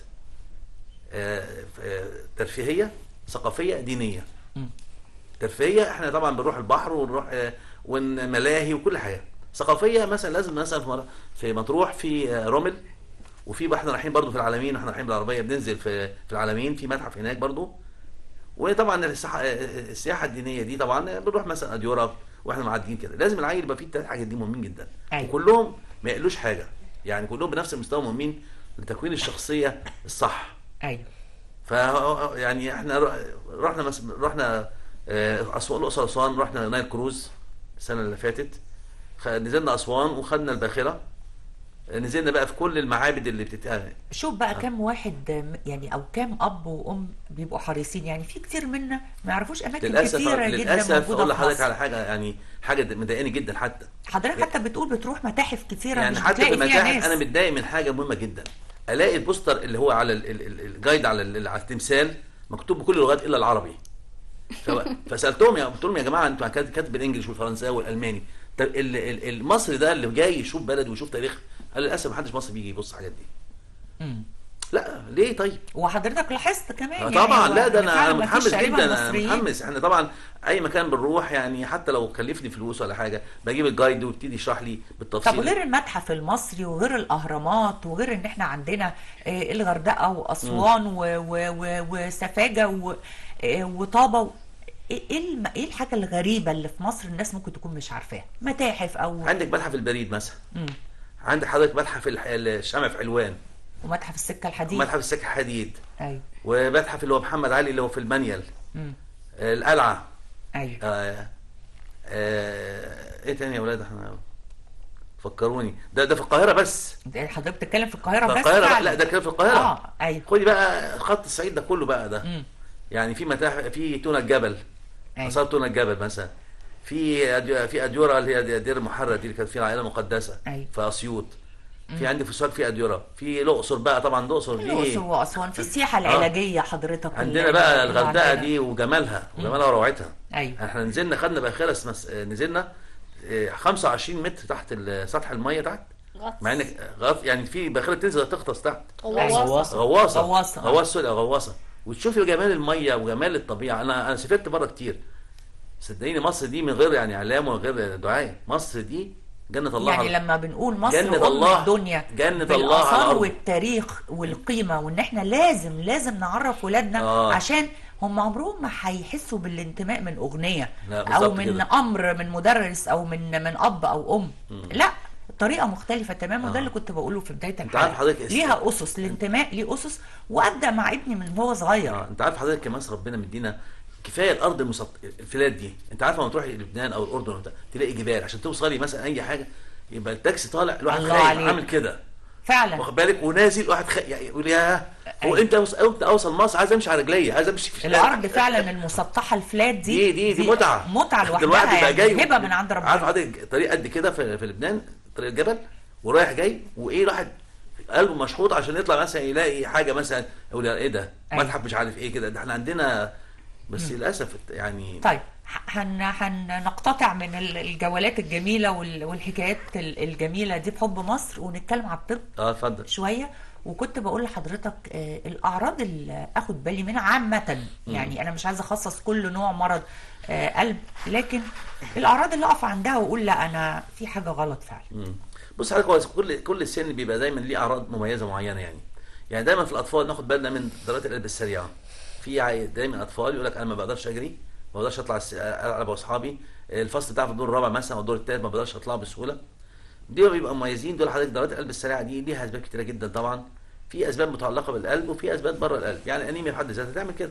اه آه، ترفيهيه ثقافيه دينيه مم. ترفيهيه احنا طبعا بنروح البحر ونروح آه، ونملاهي وكل حاجه ثقافيه مثلا لازم مثلا في مر- في مطروح في آه، رمل وفي احنا رايحين برضو في العالمين واحنا رايحين بالعربيه بننزل في في العالمين في متحف هناك برضو وطبعا السح- السياحه الدينيه دي طبعا بنروح مثلا اديوره واحنا معديين كده لازم العيل يبقى فيه الثلاث حاجات دي مهمين جدا أيوة. وكلهم ما يقلوش حاجه يعني كلهم بنفس المستوى مهمين لتكوين الشخصيه الصح ايوه ف يعني احنا ر- رحنا مس... رحنا آه، اسوان الاقصر اسوان رحنا نايل كروز السنه اللي فاتت خ... نزلنا اسوان وخدنا الباخره آه، نزلنا بقى في كل المعابد اللي بتتقال شوف بقى كم واحد آم، يعني او كم اب وام بيبقوا حريصين يعني في كتير منا ما يعرفوش اماكن للاسف كتيره جدا للاسف موجوده اقول في لحضرتك مصر على حاجه يعني حاجه مضايقاني جدا حتى حضرتك حتى بتقول بتروح متاحف كتيره يعني مش حتى في بتلاقي فيها المتاحف ناس انا متضايق من حاجه مهمه جدا الاقي البوستر اللي هو على ال- ال- ال- الجايد على ال- على التمثال مكتوب بكل اللغات الا العربي ف- فسالتهم يا قلت لهم يا جماعه انتوا كاتب كاتب بالانجلش والفرنساوي والالماني طب ال- ال- المصري ده اللي جاي يشوف بلد ويشوف تاريخ قال للاسف محدش مصري بيجي يبص على الحاجات دي مم. لا ليه طيب وحضرتك لاحظت كمان آه يعني طبعا هو لا ده إن انا فعلاً انا مفيش متحمس تقريباً جدا انا مصريين. متحمس احنا طبعا اي مكان بنروح يعني حتى لو كلفني فلوس ولا حاجه بجيب الجايد ويبتدي يشرح لي بالتفصيل طب غير المتحف المصري وغير الاهرامات وغير ان احنا عندنا آه، الغردقه واسوان و- و- و- وسفاجه و- آه، وطابه ايه إيه الم- ايه الحاجه الغريبه اللي في مصر الناس ممكن تكون مش عارفاها متاحف او عندك متحف البريد مثلا مم. عندك حضرتك متحف الح- الشمع في حلوان ومتحف السكه الحديد متحف السكة حديد ايوه ومتحف اللي هو محمد علي اللي هو في المنيل مم. آه، القلعة ايوه آه آه ايه تاني يا ولاد احنا فكروني ده ده في القاهرة بس ده حضرتك بتتكلم في القاهره في بس القاهرة بقى فعلا. لا ده كده في القاهرة اه ايوه خدي بقى خط الصعيد ده كله بقى ده مم. يعني في متاحف في تونة الجبل أيوة. آثار تونة الجبل مثلا في أدي- في اديوره اللي هي دير المحرر دي اللي كانت فيها العائله المقدسه أيوة. في اسيوط في عندي في سوهاج في اديوره في الاقصر بقى طبعا الاقصر دي الاقصر واسوان في السياحه آه. العلاجيه حضرتك عندنا اللي- بقى اللي الغردقه عندنا. دي وجمالها وجمالها وروعتها ايوه احنا نزلنا خدنا باخره اسمها س- نزلنا آه، 25 متر تحت ال- سطح الميه تحت غطس. مع انك غط يعني في باخره تنزل تغطس تحت غواصة. غواصة. غواصه غواصة. غواصه سوري غواصه وتشوفي جمال الميه وجمال الطبيعه انا انا سافرت بره كتير صدقيني مصر دي من غير يعني اعلام ومن غير دعايه مصر دي جنه الله يعني على- لما بنقول مصر جنة أم الله. الدنيا جنة الله بالآثار على الأرض. والتاريخ والقيمة وإن إحنا لازم لازم نعرف ولادنا آه. عشان هم عمرهم ما هيحسوا بالانتماء من أغنية لا، أو بالظبط من كده. أمر من مدرس أو من من أب أو أم لا الطريقة مختلفة تماما وده آه. اللي كنت بقوله في بداية عارف الحلقة حضرتك است- ليها أسس الانتماء ليه أسس وأبدأ مع ابني من هو صغير اه انت عارف حضرتك يا مصر ربنا مدينا كفايه الارض المسط... الفلات دي انت عارف لما تروحي لبنان او الاردن وبتاع، تلاقي جبال عشان توصلي مثلا اي حاجه يبقى التاكسي طالع الواحد الله خايف عليك. عامل كده فعلا واخد بالك ونازل واحد خ... يعني يقول يا هو أيوة. امتى أوص- امتى اوصل مصر عايز امشي على رجلي عايز امشي في الأرض فعلا المسطحة الفلات دي دي دي دي متعه متعة لوحدها الواحد بيبقى يعني جاي هبة من عند ربنا عارف حضرتك طريق قد كده في, في لبنان طريق الجبل ورايح جاي وايه الواحد قلبه مشحوط عشان يطلع مثلا يلاقي حاجه مثلا يقول يا ايه ده أيوة. متحف مش عارف ايه كده ده احنا عندنا بس للاسف يعني طيب هن هنقتطع من ال- الجولات الجميلة وال- والحكايات ال- الجميلة دي بحب مصر ونتكلم على الطب اه اتفضل شوية وكنت بقول لحضرتك آه، الأعراض اللي أخد بالي منها عامة يعني أنا مش عايزة أخصص كل نوع مرض آه، قلب لكن الأعراض اللي أقف عندها وأقول لا أنا في حاجة غلط فعلا مم. بص حضرتك هو كل كل سن بيبقى دايما ليه اعراض مميزه معينه يعني يعني دايما في الاطفال ناخد بالنا من ضربات القلب السريعه في عي- دايما اطفال يقول لك انا ما بقدرش اجري ما بقدرش اطلع الس- العب واصحابي الفصل بتاعي في الدور الرابع مثلا او الدور الثالث ما بقدرش اطلع بسهوله دول بيبقوا مميزين دول حضرتك ضربات القلب السريعه دي ليها اسباب كتيره جدا طبعا في اسباب متعلقه بالقلب وفي اسباب بره القلب يعني الانيميا في حد ذاتها تعمل كده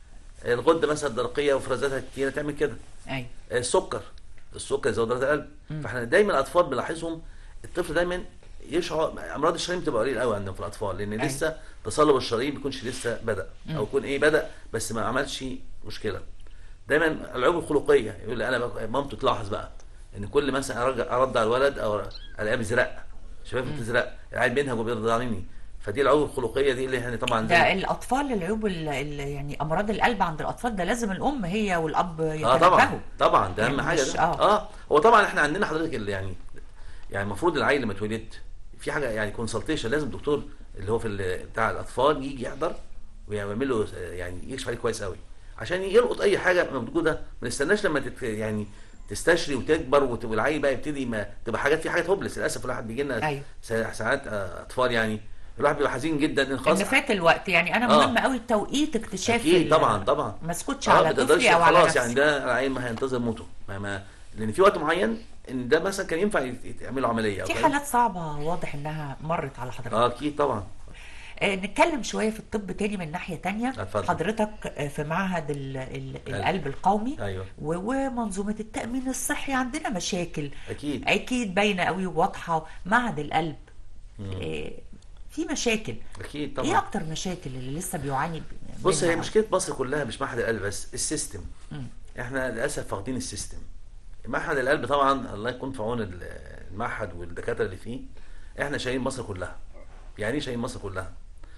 الغده مثلا الدرقيه وافرازاتها كتيره تعمل كده أيوة السكر السكر زي ضربات القلب فاحنا دايما الاطفال بنلاحظهم الطفل دايما يشعر امراض الشرايين بتبقى قليل قوي عندهم في الاطفال لان أيوة. لسه تصلب الشرايين بيكونش لسه بدا او يكون ايه بدا بس ما عملش مشكله دايما العيوب الخلقيه يقول لي انا بقى مامته تلاحظ بقى ان كل مثلا ارجع ارد على الولد او الاقيه بيزرق شباب بتزرق العيال بينهج وبيرضعني فدي العيوب الخلقيه دي اللي يعني طبعا ده زي الأطفال العيوب ال- ال- يعني أمراض القلب عند الأطفال ده لازم الأم هي والأب اه يتنبهوا طبعا طبعا ده اهم يعني حاجه مش- ده آه. اه هو طبعا احنا عندنا حضرتك اللي يعني يعني المفروض العيل لما اتولد في حاجه يعني كونسلتيشن لازم الدكتور اللي هو في ال- بتاع الاطفال يجي يحضر ويعمل له آه، يعني يكشف عليه كويس قوي عشان يلقط اي حاجه موجوده ما نستناش لما تت يعني تستشري وتكبر وت- والعيل بقى يبتدي ما تبقى حاجات في حاجات هوبلس للاسف الواحد بيجي لنا أيوة. سا- ساعات آه، اطفال يعني الواحد بيبقى حزين جدا ان خلاص إن فات الوقت يعني أنا آه. مهم قوي التوقيت اكتشاف اكيد ال- طبعا طبعا ما اسكتش اه على ما تقدرش طفلي أو على خلاص نفسي يعني ده العيل ما هينتظر موته ما ما لان في وقت معين ان ده مثلا كان ينفع يت- يتعمل له عمليه أو في كده. حالات صعبة واضح انها مرت على حضرتك اه اكيد طبعا آه نتكلم شوية في الطب تاني من ناحية تانية اتفضل. حضرتك آه، في معهد ال- ال- القلب القومي ايوه و- ومنظومة التأمين الصحي عندنا مشاكل اكيد أكيد باينة قوي وواضحة معهد القلب مم. آه، في مشاكل اكيد ايه طبعا اكتر مشاكل اللي لسه بيعاني ب- بص هي منها؟ مشكله مصر كلها مش معهد القلب بس السيستم مم. احنا للاسف فاقدين السيستم معهد القلب طبعا الله يكون في عون ال- المعهد والدكاتره اللي فيه احنا شايلين مصر كلها يعني ايه شايلين مصر كلها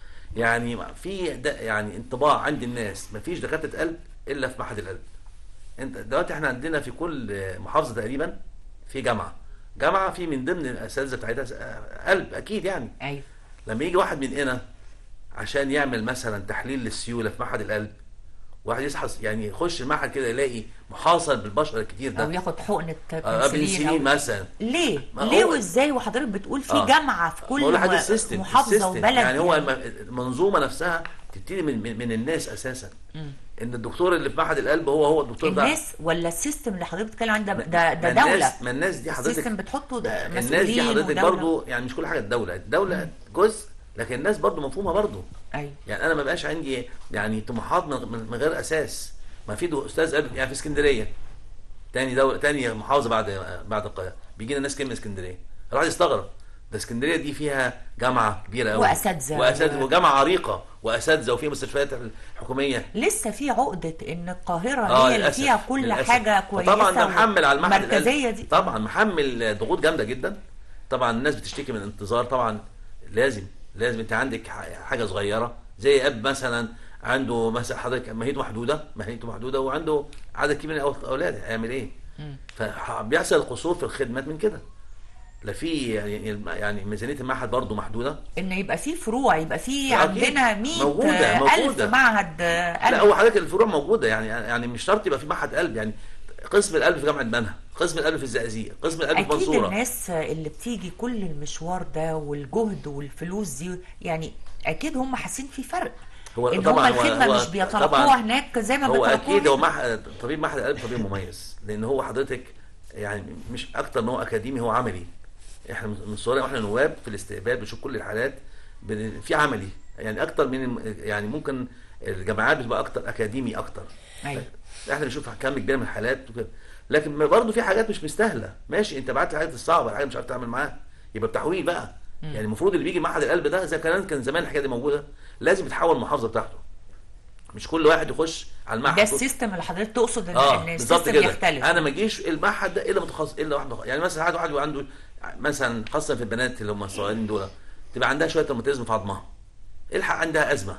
يعني في ده يعني انطباع عند الناس مفيش دكاتره قلب الا في معهد القلب انت دلوقتي احنا عندنا في كل محافظه تقريبا في جامعه جامعه في من ضمن الاساتذه بتاعتها س- قلب اكيد يعني ايوه لما يجي واحد من هنا عشان يعمل مثلا تحليل للسيوله في معهد القلب واحد يصحى يعني يخش المعهد كده يلاقي محاصر بالبشر الكتير ده او ياخد حقنه آه، بنسلين بنسلين أو... مثلا ليه ما ليه هو- وازاي وحضرتك بتقول في آه. جامعه في كل بقول لحضرتك م- السيستم محافظه السيستم. وبلد يعني هو الم- المنظومه نفسها تبتدي من من, من الناس اساسا مم. ان الدكتور اللي في معهد القلب هو هو الدكتور ده الناس ولا السيستم اللي حضرتك بتتكلم عنه ده ده, ده ما دوله الناس ما الناس دي حضرتك السيستم بتحطه ده الناس دي مسؤولين حضرتك ودولة. برضو يعني مش كل حاجه الدوله الدوله جزء لكن الناس برضو مفهومه برضو ايوه يعني انا ما بقاش عندي يعني طموحات من, من من غير اساس ما في دو- استاذ قلب يعني في اسكندريه تاني دولة تاني محافظه بعد بعد القاهره بيجي لنا ناس كلمه اسكندريه الواحد يستغرب ده اسكندريه دي فيها جامعه كبيره قوي وأساتذة. واساتذه وجامعه عريقه واساتذه وفيها مستشفيات حكوميه لسه في عقده ان القاهره اه هي اللي للأسف. فيها كل للأسف. حاجه كويسه طبعا ده محمل على المعهد المركزيه القلب. دي طبعا محمل ضغوط جامده جدا طبعا الناس بتشتكي من انتظار طبعا لازم لازم انت عندك ح- حاجه صغيره زي اب مثلا عنده مثلا حضرتك ماهيته محدوده ماهيته محدوده وعنده عدد كبير من الاولاد هيعمل ايه؟ فبيحصل قصور في الخدمات من كده لا في يعني يعني ميزانيه المعهد برضه محدوده ان يبقى في فروع يبقى في أكيد. عندنا 100 موجودة- ألف موجودة. معهد آه، لا قلب هو حضرتك الفروع موجوده يعني يعني مش شرط يبقى في معهد قلب يعني قسم القلب في جامعه بنها قسم القلب في الزقازيق قسم القلب في اكيد منصوره الناس اللي بتيجي كل المشوار ده والجهد والفلوس دي يعني اكيد هم حاسين في فرق هو ان هم طبعا هو- الخدمه هو مش بيتلقوها طبعاً هناك زي ما هو بيتلقوها اكيد هو هنا. مع طبيب معهد القلب طبيب مميز لان هو حضرتك يعني مش اكتر ان هو اكاديمي هو عملي احنا من صغرنا واحنا نواب في الاستقبال بنشوف كل الحالات بن- في عملي يعني اكتر من الم- يعني ممكن الجامعات بتبقى اكتر اكاديمي اكتر ايوه احنا بنشوف كم كبير من الحالات وكده لكن برضه في حاجات مش مستاهله ماشي انت بعت الحاجات الصعبه الحاجات مش عارف تعمل معاها يبقى بتحويل بقى يعني المفروض اللي بيجي معهد القلب ده زي كان كان زمان الحكايه دي موجوده لازم يتحول المحافظه بتاعته مش كل واحد يخش على المعهد ده السيستم اللي حضرتك تقصد ان, اه إن بالظبط السيستم كده يختلف انا ما اجيش المعهد ده الا متخصص الا واحد متخصص. يعني مثلا واحد واحد يبقى عنده مثلا خاصه في البنات اللي هم الصغيرين دول تبقى عندها شويه روماتيزم في عظمها الحق عندها ازمه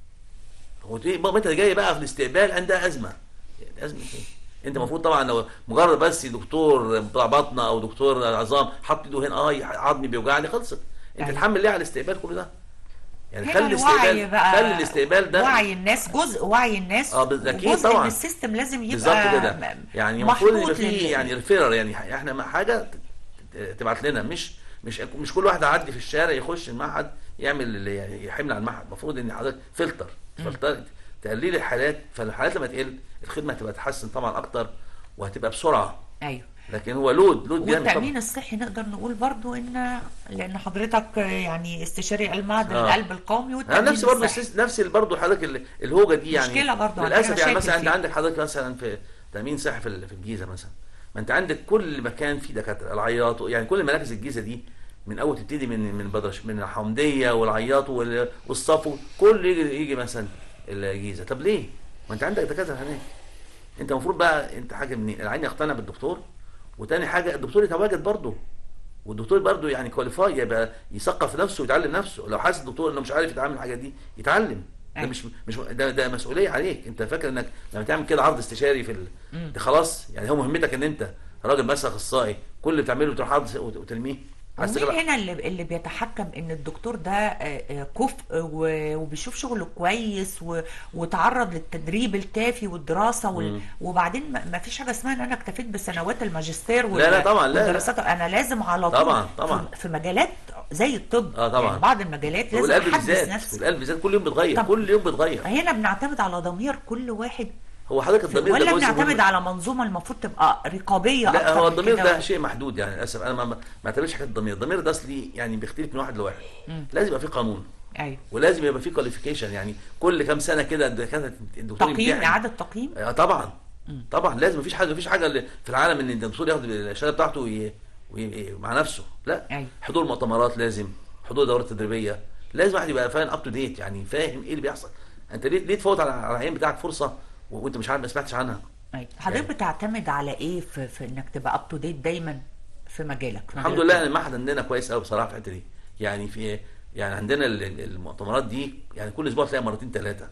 وتيجي متى جايه بقى في الاستقبال عندها ازمه يعني ازمه ايه؟ انت المفروض طبعا لو مجرد بس دكتور بتاع بطنه او دكتور عظام حط ايده هنا اه عظمي بيوجعني خلصت انت أيوة. تحمل ليه على الاستقبال كل ده يعني هنا خلي الوعي الاستقبال بقى خلي الاستقبال ده وعي الناس جزء وعي الناس اه بس اكيد وجزء طبعا من السيستم لازم يبقى بالظبط كده م- يعني المفروض محطوط يبقى في لل- يعني ريفيرر يعني احنا ما- حاجه ت- ت- تبعت لنا مش مش مش كل واحد يعدي في الشارع يخش المعهد يعمل اللي يعني يحمل على المعهد المفروض ان حضرتك فلتر فلتر تقليل الحالات فالحالات لما تقل الخدمه هتبقى تتحسن طبعا اكتر وهتبقى بسرعه ايوه لكن هو لود لود جامد والتأمين طبعا الصحي نقدر نقول برضو ان لان حضرتك يعني استشاري المعهد آه. القلب القومي انا والتأمين نفس برضه الصحي السيس- نفس برضه حضرتك ال- الهوجه دي يعني مشكلة برضه، عندنا للاسف يعني مشاكل مثلا انت فيه. عندك حضرتك مثلا في تامين صحي في ال- في الجيزه مثلا ما انت عندك كل مكان فيه دكاتره العياط يعني كل مراكز الجيزه دي من اول تبتدي من من بدرش من الحمديه والعياط وال- والصفو كل يجي يجي مثلا الجيزه طب ليه؟ ما انت عندك دكاتره هناك انت المفروض بقى انت حاجه منين؟ العين يقتنع بالدكتور وتاني حاجه الدكتور يتواجد برضه والدكتور برضه يعني كواليفاي يبقى يثقف نفسه ويتعلم نفسه لو حاسس الدكتور انه مش عارف يتعامل الحاجه دي يتعلم ده أيوة. مش مش ده, ده مسؤوليه عليك انت فاكر انك لما تعمل كده عرض استشاري في ال... مم. ده خلاص يعني هو مهمتك ان انت راجل بس اخصائي كل اللي بتعمله تروح عرض وت- وترميه عايز ومين تغلق- هنا اللي اللي بيتحكم ان الدكتور ده آه، آه، كفء و- وبيشوف شغله كويس و- وتعرض للتدريب الكافي والدراسه وال... مم. وبعدين ما ما فيش حاجه اسمها ان انا اكتفيت بسنوات الماجستير لا، لا، طبعا، لا، لا. والدراسات انا لازم على طول طبعا، طبعا. في- في مجالات زي الطب اه طبعا يعني بعض المجالات لازم والقلب احدث بالذات نفسي والقلب بالذات كل يوم بيتغير طب- كل يوم بيتغير هنا بنعتمد على ضمير كل واحد هو حضرتك الضمير ولا ده جزء بنعتمد مهم. على منظومه المفروض تبقى رقابيه لا اكتر هو من الضمير كده. ده شيء محدود يعني للاسف انا ما ما اعتبرش حكايه الضمير الضمير ده اصلي يعني بيختلف من واحد لواحد مم. لازم يبقى في قانون ايوه ولازم يبقى في كواليفيكيشن يعني كل كام سنه كده الدكاتره الدكتور تقييم يمتحن. اعاده تقييم اه طبعا طبعا لازم مفيش حاجه مفيش حاجه اللي في العالم ان الدكتور ياخد الشهاده بتاعته وي... وي... مع نفسه لا أيوة. حضور مؤتمرات لازم حضور دورات تدريبيه لازم واحد يبقى فاهم اب تو ديت يعني فاهم ايه اللي بيحصل انت ليه ليه تفوت على على العين بتاعك فرصه و- وانت مش عارف ما سمعتش عنها أيوة. حضرتك بتعتمد على ايه في, في انك تبقى اب تو ديت دايما في مجالك في الحمد مجال لله الطب؟ المعهد عندنا كويس قوي بصراحه في الحته دي يعني في يعني عندنا ال- ال- المؤتمرات دي يعني كل اسبوع تلاقي مرتين ثلاثه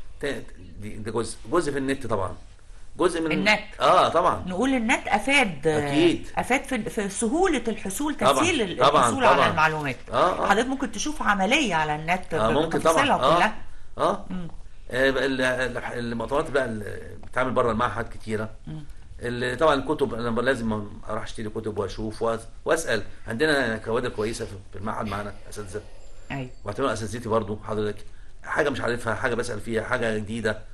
ده جزء جزء في النت طبعا جزء من النت. اه طبعا نقول النت افاد أكيد. افاد في, في سهوله الحصول طبعاً، تسهيل طبعاً، الحصول على طبعاً. المعلومات آه، آه. حضرتك ممكن تشوف عمليه على النت اه ممكن بتفاصيلها طبعا كلها اه اه آه، بقى ال- ال- المؤتمرات بقى اللي بتتعمل بره المعهد كتيره اللي طبعا الكتب انا لازم اروح اشتري كتب واشوف وأس- واسال عندنا كوادر كويسه في في المعهد معانا اساتذه ايوه واعتبر اساتذتي برضو حضرتك حاجه مش عارفها حاجه بسال فيها حاجه جديده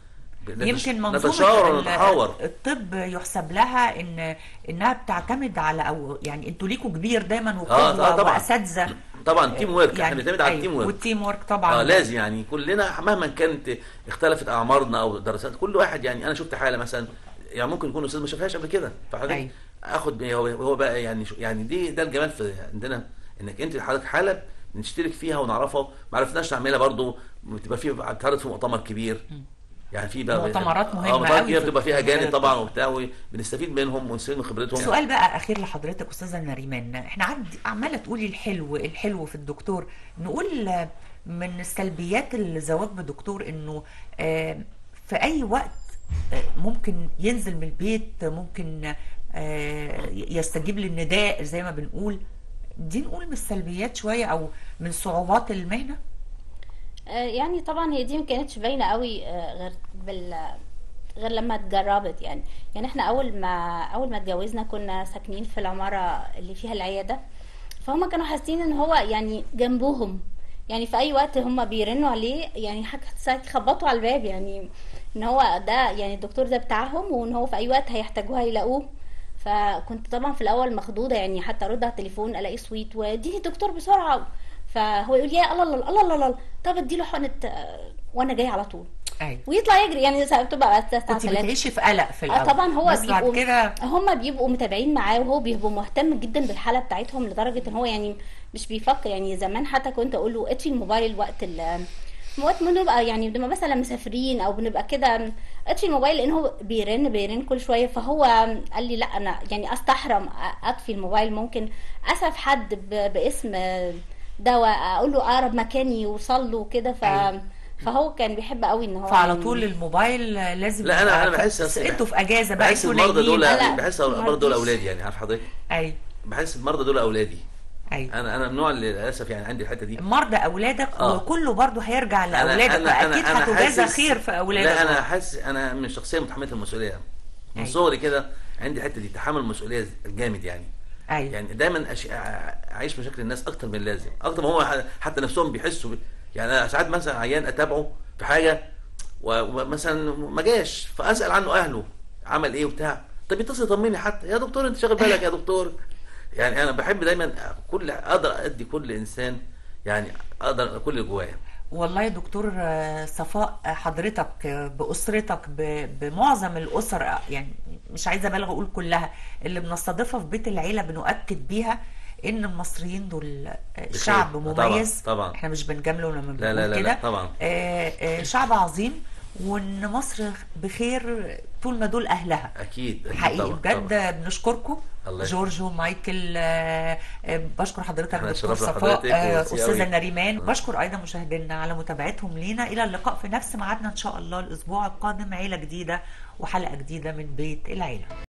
نتش- يمكن منظومه نتشاور ال- ونتحاور الطب يحسب لها ان انها بتعتمد على او يعني انتوا ليكوا كبير دايما آه، وقدوه آه، طبعاً. واساتذه طبعا تيم ورك احنا يعني بنعتمد على أيوة، التيم ورك والتيم ورك طبعا اه لازم يعني كلنا مهما كانت اختلفت اعمارنا او دراسات كل واحد يعني انا شفت حاله مثلا يعني ممكن يكون الاستاذ ما شافهاش قبل كده فحضرتك أيوة. اخد هو هو بقى يعني شو- يعني دي ده الجمال في عندنا انك انت حضرتك حاله نشترك فيها ونعرفها ما عرفناش نعملها برضو بتبقى في بتعرض في مؤتمر كبير يعني في بقى مؤتمرات مهمة اه مؤتمرات أوي كبيرة في- بتبقى فيها في اجانب مجال طبعا الطب. وبتاع وبنستفيد منهم ونستفيد من خبرتهم سؤال بقى اخير لحضرتك استاذه نريمان احنا عد عماله تقولي الحلو الحلو في الدكتور نقول آه، من سلبيات الزواج بدكتور انه آه، في اي وقت آه، ممكن ينزل من البيت ممكن آه، يستجيب للنداء زي ما بنقول دي نقول من السلبيات شويه او من صعوبات المهنه آه، يعني طبعا هي دي ما كانتش باينه قوي آه، غير بال غير لما اتجربت يعني يعني احنا اول ما اول ما اتجوزنا كنا ساكنين في العماره اللي فيها العياده فهم كانوا حاسين ان هو يعني جنبهم يعني في اي وقت هم بيرنوا عليه يعني حتى ساعات يخبطوا على الباب يعني ان هو ده يعني الدكتور ده بتاعهم وان هو في اي وقت هيحتاجوه هيلاقوه فكنت طبعا في الاول مخضوضه يعني حتى ارد على التليفون الاقي صويت واديني الدكتور بسرعه فهو يقول يا الله الله الله الله الله طب اديله حقنه آه، وانا جاي على طول ايوه ويطلع يجري يعني ساعات بتبقى الساعه كنت 3 بتعيشي في قلق في اه الاول طبعا هو بس بعد بيبقوا كده هم بيبقوا متابعين معاه وهو بيبقوا مهتم جدا بالحاله بتاعتهم لدرجه ان هو يعني مش بيفكر يعني زمان حتى كنت اقول له اطفي الموبايل وقت ال وقت ما نبقى يعني بنبقى مثلا مسافرين او بنبقى كده اطفي الموبايل لان هو بيرن بيرن كل شويه فهو قال لي لا انا يعني استحرم اطفي الموبايل ممكن اسف حد ب- باسم دواء اقول له اقرب مكان يوصل له كده ف أيوة. فهو كان بيحب قوي ان هو فعلى يعني- طول الموبايل لازم لا انا يبقى انا بحس بس أصل- انتوا في اجازه بقى بحس انتوا المرضى دول نايمين. بحس المرضى دول اولادي يعني عارف حضرتك ايوه بحس المرضى دول اولادي ايوه انا انا من النوع اللي للاسف يعني عندي الحته دي مرضى اولادك آه. وكله برضه هيرجع أنا- لاولادك أنا- أنا- اكيد أنا هتجازى حاسس- خير في اولادك لا انا حاسس انا من شخصيه متحمله المسؤوليه من أيوة. صغري كده عندي الحته دي تحمل المسؤوليه جامد يعني ايوه يعني دايما أش... اعيش مشاكل الناس اكتر من اللازم اكتر ما هم حتى نفسهم بيحسوا ب... يعني انا ساعات مثلا عيان اتابعه في حاجه و- ومثلا ما جاش فاسال عنه اهله عمل ايه وبتاع طب يتصل يطمني حتى يا دكتور انت شاغل بالك يا دكتور يعني انا بحب دايما كل اقدر ادي كل انسان يعني اقدر كل اللي جوايا والله يا دكتور آه، صفاء آه، حضرتك آه، بأسرتك ب- بمعظم الأسر آه، يعني مش عايزة أبالغ أقول كلها اللي بنستضيفها في بيت العيلة بنؤكد بيها إن المصريين دول آه، شعب آه، طبعاً، مميز طبعاً. احنا مش بنجامله لما لا لا بنقول لا, كده لا طبعا آه، آه، شعب عظيم وإن مصر بخير طول ما دول أهلها اكيد اكيد حقيقي طبعا بجد طبعاً. بنشكركم الله يخليك. جورج ومايكل آه، آه، بشكر حضرتك احنا دكتور اتشرفنا صفاء بحضرتك آه، وميرسي استاذه أوي. نريمان بشكر ايضا مشاهدينا على متابعتهم لينا الى اللقاء في نفس ميعادنا ان شاء الله الاسبوع القادم عيله جديده وحلقه جديده من بيت العيله